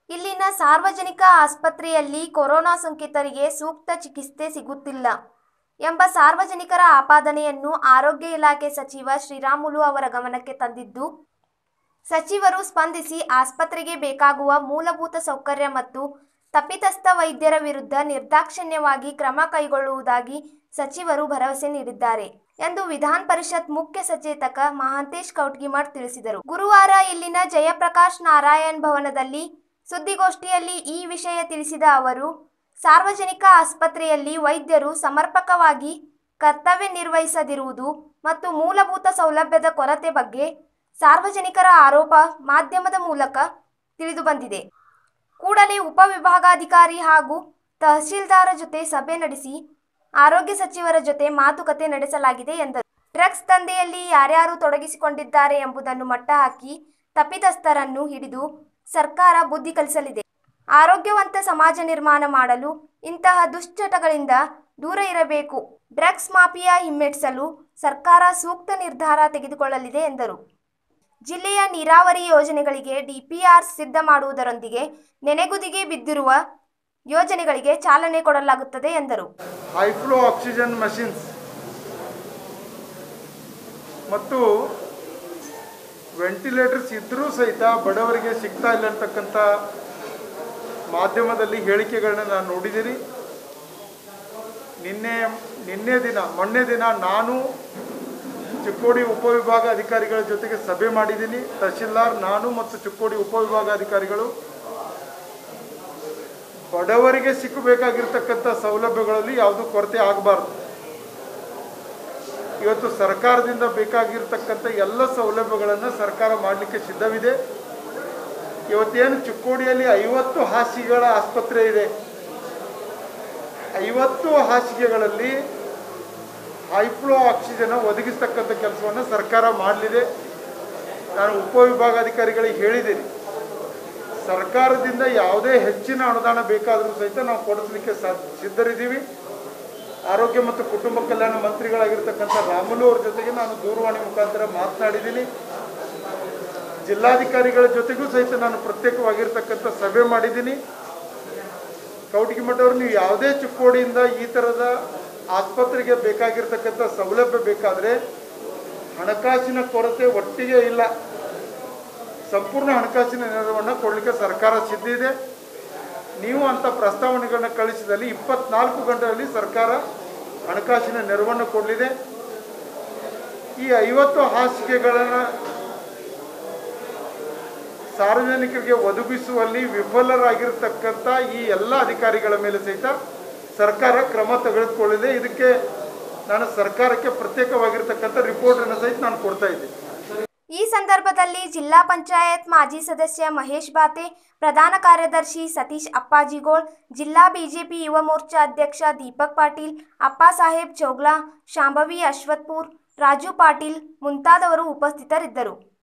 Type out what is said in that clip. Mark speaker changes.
Speaker 1: ಇಲ್ಲಿನ ಸಾರ್ವಜನಿಕ ಆಸ್ಪತ್ರೆಯಲ್ಲಿ ಕೊರೋನಾ ಸೋಂಕಿತರಿಗೆ ಸೂಕ್ತ ಚಿಕಿತ್ಸೆ ಸಿಗುತ್ತಿಲ್ಲ ಎಂಬ ಸಾರ್ವಜನಿಕರ ಆಪಾದನೆಯನ್ನು ಆರೋಗ್ಯ ಇಲಾಖೆ ಸಚಿವ ಶ್ರೀರಾಮುಲು ಅವರ ಗಮನಕ್ಕೆ ತಂದಿದ್ದು ಸಚಿವರು ಸ್ಪಂದಿಸಿ ಆಸ್ಪತ್ರೆಗೆ ಬೇಕಾಗುವ ಮೂಲಭೂತ ಸೌಕರ್ಯ ಮತ್ತು ತಪ್ಪಿತಸ್ಥ ವೈದ್ಯರ ವಿರುದ್ಧ ನಿರ್ದಾಕ್ಷಿಣ್ಯವಾಗಿ ಕ್ರಮ ಕೈಗೊಳ್ಳುವುದಾಗಿ ಸಚಿವರು ಭರವಸೆ ನೀಡಿದ್ದಾರೆ ಎಂದು ವಿಧಾನ ಪರಿಷತ್ ಮುಖ್ಯ ಸಚೇತಕ ಮಹಾಂತೇಶ್ ಕೌಟ್ಗಿಮಠ್ ತಿಳಿಸಿದರು ಗುರುವಾರ ಇಲ್ಲಿನ ಜಯಪ್ರಕಾಶ್ ನಾರಾಯಣ್ ಭವನದಲ್ಲಿ ಸುದ್ದಿಗೋಷ್ಠಿಯಲ್ಲಿ ಈ ವಿಷಯ ತಿಳಿಸಿದ ಅವರು ಸಾರ್ವಜನಿಕ ಆಸ್ಪತ್ರೆಯಲ್ಲಿ ವೈದ್ಯರು ಸಮರ್ಪಕವಾಗಿ ಕರ್ತವ್ಯ ನಿರ್ವಹಿಸದಿರುವುದು ಮತ್ತು ಮೂಲಭೂತ ಸೌಲಭ್ಯದ ಕೊರತೆ ಬಗ್ಗೆ ಸಾರ್ವಜನಿಕರ ಆರೋಪ ಮಾಧ್ಯಮದ ಮೂಲಕ ತಿಳಿದುಬಂದಿದೆ ಕೂಡಲೇ ಉಪವಿಭಾಗಾಧಿಕಾರಿ ಹಾಗೂ ತಹಸೀಲ್ದಾರ ಜೊತೆ ಸಭೆ ನಡೆಸಿ ಆರೋಗ್ಯ ಸಚಿವರ ಜೊತೆ ಮಾತುಕತೆ ನಡೆಸಲಾಗಿದೆ ಎಂದರು ಡ್ರಗ್ಸ್ ದಂಧೆಯಲ್ಲಿ ಯಾರ್ಯಾರು ತೊಡಗಿಸಿಕೊಂಡಿದ್ದಾರೆ ಎಂಬುದನ್ನು ಮಟ್ಟಹಾಕಿ ತಪ್ಪಿತಸ್ಥರನ್ನು ಹಿಡಿದು ಸರ್ಕಾರ ಬುದ್ಧಿ ಕಲಿಸಲಿದೆ ಆರೋಗ್ಯವಂತ ಸಮಾಜ ನಿರ್ಮಾಣ ಮಾಡಲು ಇಂತಹ ದುಶ್ಚಟಗಳಿಂದ ದೂರ ಇರಬೇಕು ಡ್ರಗ್ಸ್ ಮಾಫಿಯಾ ಹಿಮ್ಮೆಟ್ಟಿಸಲು ಸರ್ಕಾರ ಸೂಕ್ತ ನಿರ್ಧಾರ ತೆಗೆದುಕೊಳ್ಳಲಿದೆ ಎಂದರು ಜಿಲ್ಲೆಯ ನೀರಾವರಿ ಯೋಜನೆಗಳಿಗೆ ಡಿಪಿಆರ್ ಸಿದ್ಧ ಮಾಡುವುದರೊಂದಿಗೆ ನೆನೆಗುದಿಗೆ ಬಿದ್ದಿರುವ ಯೋಜನೆಗಳಿಗೆ ಚಾಲನೆ ಕೊಡಲಾಗುತ್ತದೆ ಎಂದರು
Speaker 2: ಹೈ ಫ್ಲೋ ಆಕ್ಸಿಜನ್ ಮಷಿನ್ಸ್ ಮತ್ತು ವೆಂಟಿಲೇಟರ್ಸ್ ಇದ್ದರೂ ಸಹಿತ ಬಡವರಿಗೆ ಸಿಗ್ತಾ ಇಲ್ಲ ಅಂತಕ್ಕಂಥ ಮಾಧ್ಯಮದಲ್ಲಿ ಹೇಳಿಕೆಗಳನ್ನ ನಾನು ನೋಡಿದ್ದೀನಿ ನಿನ್ನೆ ನಿನ್ನೆ ದಿನ ಮೊನ್ನೆ ದಿನ ನಾನು ಚಿಕ್ಕೋಡಿ ಉಪವಿಭಾಗ ಅಧಿಕಾರಿಗಳ ಜೊತೆಗೆ ಸಭೆ ಮಾಡಿದ್ದೀನಿ ತಹಶೀಲ್ದಾರ್ ನಾನು ಮತ್ತು ಚಿಕ್ಕೋಡಿ ಉಪವಿಭಾಗ ಅಧಿಕಾರಿಗಳು ಬಡವರಿಗೆ ಸಿಕ್ಕಬೇಕಾಗಿರ್ತಕ್ಕಂಥ ಸೌಲಭ್ಯಗಳಲ್ಲಿ ಯಾವುದೂ ಕೊರತೆ ಆಗಬಾರ್ದು ಇವತ್ತು ಸರ್ಕಾರದಿಂದ ಬೇಕಾಗಿರ್ತಕ್ಕಂಥ ಎಲ್ಲ ಸೌಲಭ್ಯಗಳನ್ನು ಸರ್ಕಾರ ಮಾಡಲಿಕ್ಕೆ ಸಿದ್ಧವಿದೆ ಇವತ್ತೇನು ಚಿಕ್ಕೋಡಿಯಲ್ಲಿ ಐವತ್ತು ಹಾಸಿಗೆಗಳ ಆಸ್ಪತ್ರೆ ಇದೆ ಐವತ್ತು ಹಾಸಿಗೆಗಳಲ್ಲಿ ಹೈಫ್ಲೋ ಆಕ್ಸಿಜನ್ ಒದಗಿಸ್ತಕ್ಕಂಥ ಕೆಲಸವನ್ನು ಸರ್ಕಾರ ಮಾಡಲಿದೆ ನಾನು ಉಪವಿಭಾಗಾಧಿಕಾರಿಗಳಿಗೆ ಹೇಳಿದ್ದೀನಿ ಸರ್ಕಾರದಿಂದ ಯಾವುದೇ ಹೆಚ್ಚಿನ ಅನುದಾನ ಬೇಕಾದರೂ ಸಹಿತ ನಾವು ಕೊಡಿಸ್ಲಿಕ್ಕೆ ಸಾ- ಸಿದ್ಧರಿದ್ದೀವಿ ಆರೋಗ್ಯ ಮತ್ತು ಕುಟುಂಬ ಕಲ್ಯಾಣ ಮಂತ್ರಿಗಳಾಗಿರ್ತಕ್ಕಂಥ ರಾಮುಲು ಅವ್ರ ಜೊತೆಗೆ ನಾನು ದೂರವಾಣಿ ಮುಖಾಂತರ ಮಾತನಾಡಿದ್ದೀನಿ ಜಿಲ್ಲಾಧಿಕಾರಿಗಳ ಜೊತೆಗೂ ಸಹಿತ ನಾನು ಪ್ರತ್ಯೇಕವಾಗಿರ್ತಕ್ಕಂಥ ಸಭೆ ಮಾಡಿದ್ದೀನಿ ಕೌಟಿಗಿಮಠ ಅವರು ನೀವು ಯಾವುದೇ ಚಿಕ್ಕೋಡಿಯಿಂದ ಈ ಥರದ ಆಸ್ಪತ್ರೆಗೆ ಬೇಕಾಗಿರ್ತಕ್ಕಂಥ ಸೌಲಭ್ಯ ಬೇಕಾದರೆ ಹಣಕಾಸಿನ ಕೊರತೆ ಒಟ್ಟಿಗೆ ಇಲ್ಲ ಸಂಪೂರ್ಣ ಹಣಕಾಸಿನ ನೆರವನ್ನು ಕೊಡಲಿಕ್ಕೆ ಸರ್ಕಾರ ಸಿದ್ಧ ಇದೆ ನೀವು ಅಂಥ ಪ್ರಸ್ತಾವನೆಗಳನ್ನ ಕಳಿಸಿದಲ್ಲಿ ಇಪ್ಪತ್ನಾಲ್ಕು ಗಂಟೆಯಲ್ಲಿ ಸರ್ಕಾರ ಹಣಕಾಸಿನ ನೆರವನ್ನು ಕೊಡಲಿದೆ ಈ ಐವತ್ತು ಹಾಸಿಗೆಗಳನ್ನು ಸಾರ್ವಜನಿಕರಿಗೆ ಒದಗಿಸುವಲ್ಲಿ ವಿಫಲರಾಗಿರ್ತಕ್ಕಂಥ ಈ ಎಲ್ಲ ಅಧಿಕಾರಿಗಳ ಮೇಲೆ ಸಹಿತ ಸರ್ಕಾರ ಕ್ರಮ ತೆಗೆದುಕೊಳ್ಳಿದೆ ಇದಕ್ಕೆ ನಾನು ಸರ್ಕಾರಕ್ಕೆ ಪ್ರತ್ಯೇಕವಾಗಿರ್ತಕ್ಕಂಥ ರಿಪೋರ್ಟನ್ನು ಸಹಿತ ನಾನು ಕೊಡ್ತಾ ಇದ್ದೀನಿ
Speaker 1: ಈ ಸಂದರ್ಭದಲ್ಲಿ ಜಿಲ್ಲಾ ಪಂಚಾಯತ್ ಮಾಜಿ ಸದಸ್ಯ ಮಹೇಶ್ ಬಾತೆ ಪ್ರಧಾನ ಕಾರ್ಯದರ್ಶಿ ಸತೀಶ್ ಅಪ್ಪಾಜಿಗೋಳ್ ಜಿಲ್ಲಾ ಬಿಜೆಪಿ ಯುವ ಮೋರ್ಚಾ ಅಧ್ಯಕ್ಷ ದೀಪಕ್ ಪಾಟೀಲ್ ಅಪ್ಪಾಸಾಹೇಬ್ ಚೌಗ್ಲಾ ಶಾಂಭವಿ ಅಶ್ವತ್ಪುರ್ ರಾಜು ಪಾಟೀಲ್ ಮುಂತಾದವರು ಉಪಸ್ಥಿತರಿದ್ದರು